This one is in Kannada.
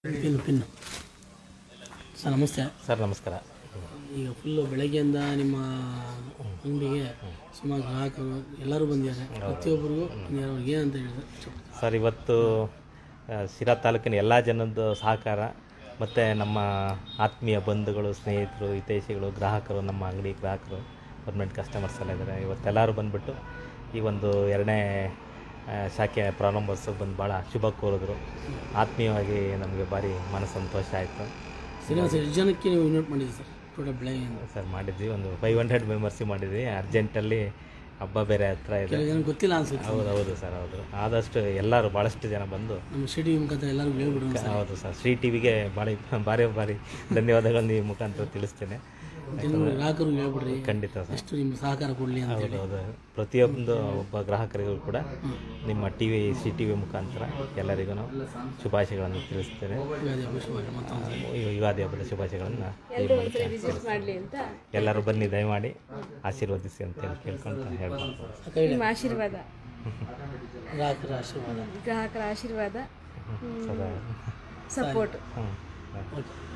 ಪಿನ್ ಪಿನ್ ಸರ್ ನಮಸ್ತೆ ಸರ್ ನಮಸ್ಕಾರ ಈಗ ಫುಲ್ಲು ಬೆಳಗ್ಗೆಯಿಂದ ನಿಮ್ಮ ಅಂಗಡಿಗೆ ಸುಮಾರು ಗ್ರಾಹಕರು ಎಲ್ಲರೂ ಬಂದಿದ್ದಾರೆ ಪ್ರತಿಯೊಬ್ಬರಿಗೂ ಅವ್ರಿಗೆ ಏನಂತ ಹೇಳಿದ್ರೆ ಇಷ್ಟಪಡ್ತೀನಿ. ಸರ್ ಇವತ್ತು ಆ, ಶಿರಾ ತಾಲೂಕಿನ ಎಲ್ಲ ಜನದ ಸಹಕಾರ ಮತ್ತು ನಮ್ಮ ಆತ್ಮೀಯ ಬಂಧುಗಳು ಸ್ನೇಹಿತರು ಹಿತೈಷಿಗಳು ಗ್ರಾಹಕರು ನಮ್ಮ ಅಂಗಡಿ ಗ್ರಾಹಕರು ಗೌರ್ಮೆಂಟ್ ಕಸ್ಟಮರ್ಸ್ ಎಲ್ಲ ಇದ್ದಾರೆ ಇವತ್ತೆಲ್ಲರೂ ಬಂದುಬಿಟ್ಟು ಈ ಒಂದು ಎರಡನೇ ಆ, ಶಾಖೆ ಪ್ರಾರಂಭೋತ್ಸವ ಬಂದು ಭಾಳ ಶುಭ ಕೋರಿದ್ರು ಆತ್ಮೀಯವಾಗಿ ನಮಗೆ ಭಾರಿ ಮನ ಸಂತೋಷ ಆಯಿತು ಶ್ರೀನಿವಾಸ ಎಷ್ಟು ಜನಕ್ಕೆ ನೀವು ಇನ್ವೈಟ್ ಮಾಡಿದ್ದೀರಿ ಸರ್ ಟೋಟಲ್ ಬೆಳಗ್ಗೆಯಿಂದ ಸರ್ ಮಾಡಿದ್ವಿ ಒಂದು ಫೈವ್ ಹಂಡ್ರೆಡ್ ಮೆಂಬರ್ಸಿಗೆ ಮಾಡಿದ್ವಿ ಅರ್ಜೆಂಟಲ್ಲಿ ಹಬ್ಬ ಬೇರೆ ಹತ್ರ ಇದೆ ಕೆಲವು ಜನ ಗೊತ್ತಿಲ್ಲ ಅನ್ಸುತ್ತೆ ಹೌದು ಹೌದು ಸರ್ ಹೌದು ಆದಷ್ಟು ಎಲ್ಲರೂ ಭಾಳಷ್ಟು ಜನ ಬಂದು ನಮ್ಮ ಸಿಟಿ ಮುಖಾಂತರ ಎಲ್ಲರಿಗೂ ಹೇಳ್ಬಿಡೋಣ ಸರ್ ಹೌದು ಸರ್ ಶ್ರೀ ಟಿವಿಗೆ ಭಾಳ ಭಾರಿ ಭಾರಿ ಧನ್ಯವಾದಗಳನ್ನು ಈ ಮುಖಾಂತರ ತಿಳಿಸ್ತೇನೆ ಜನರು ಗ್ರಾಹಕರು ಹೇಳ್ಬಿಡ್ರಿ ಖಂಡಿತ ಸರ್ ಎಷ್ಟು ನಿಮ್ಮ ಸಹಕಾರ ಕೊಡಲಿ ಅಂತ ಹೇಳಿ ಹೌದು ಹೌದು ಪ್ರತಿಯೊಂದು ಒಬ್ಬ ಗ್ರಾಹಕರಿಗೂ ಕೂಡ ನಿಮ್ಮ T V C T V ಮುಖಾಂತರ ಎಲ್ಲರಿಗೂ ಶುಭಾಶಯಗಳನ್ನು ತಿಳಿಸ್ತೇನೆ ಯುಗಾದಿ ಹಬ್ಬ ಶುಭಾಶಯ ಮತ್ತೊಂದು ಯು- ಯುಗಾದಿ ಹಬ್ಬದ ಶುಭಾಶಯಗಳನ್ನು ಮಾಡಲಿ ಅಂತ ಎಲ್ಲರೂ ಬನ್ನಿ ದಯಮಾಡಿ ಆಶೀರ್ವದಿಸಿ ಅಂತೇಳಿ ಕೇಳ್ಕೊಂಡು ಹೇಳ್ಬೋದು ಕೈ ನಿಮ್ಮ ಆಶೀರ್ವಾದ ಗ್ರಾಹಕರ ಆಶೀರ್ವಾದ ಗ್ರಾಹಕರ ಆಶೀರ್ವಾದ ಸದಾ ಸಪೋರ್ಟ್ ಹ್ಞೂ ಓಕೆ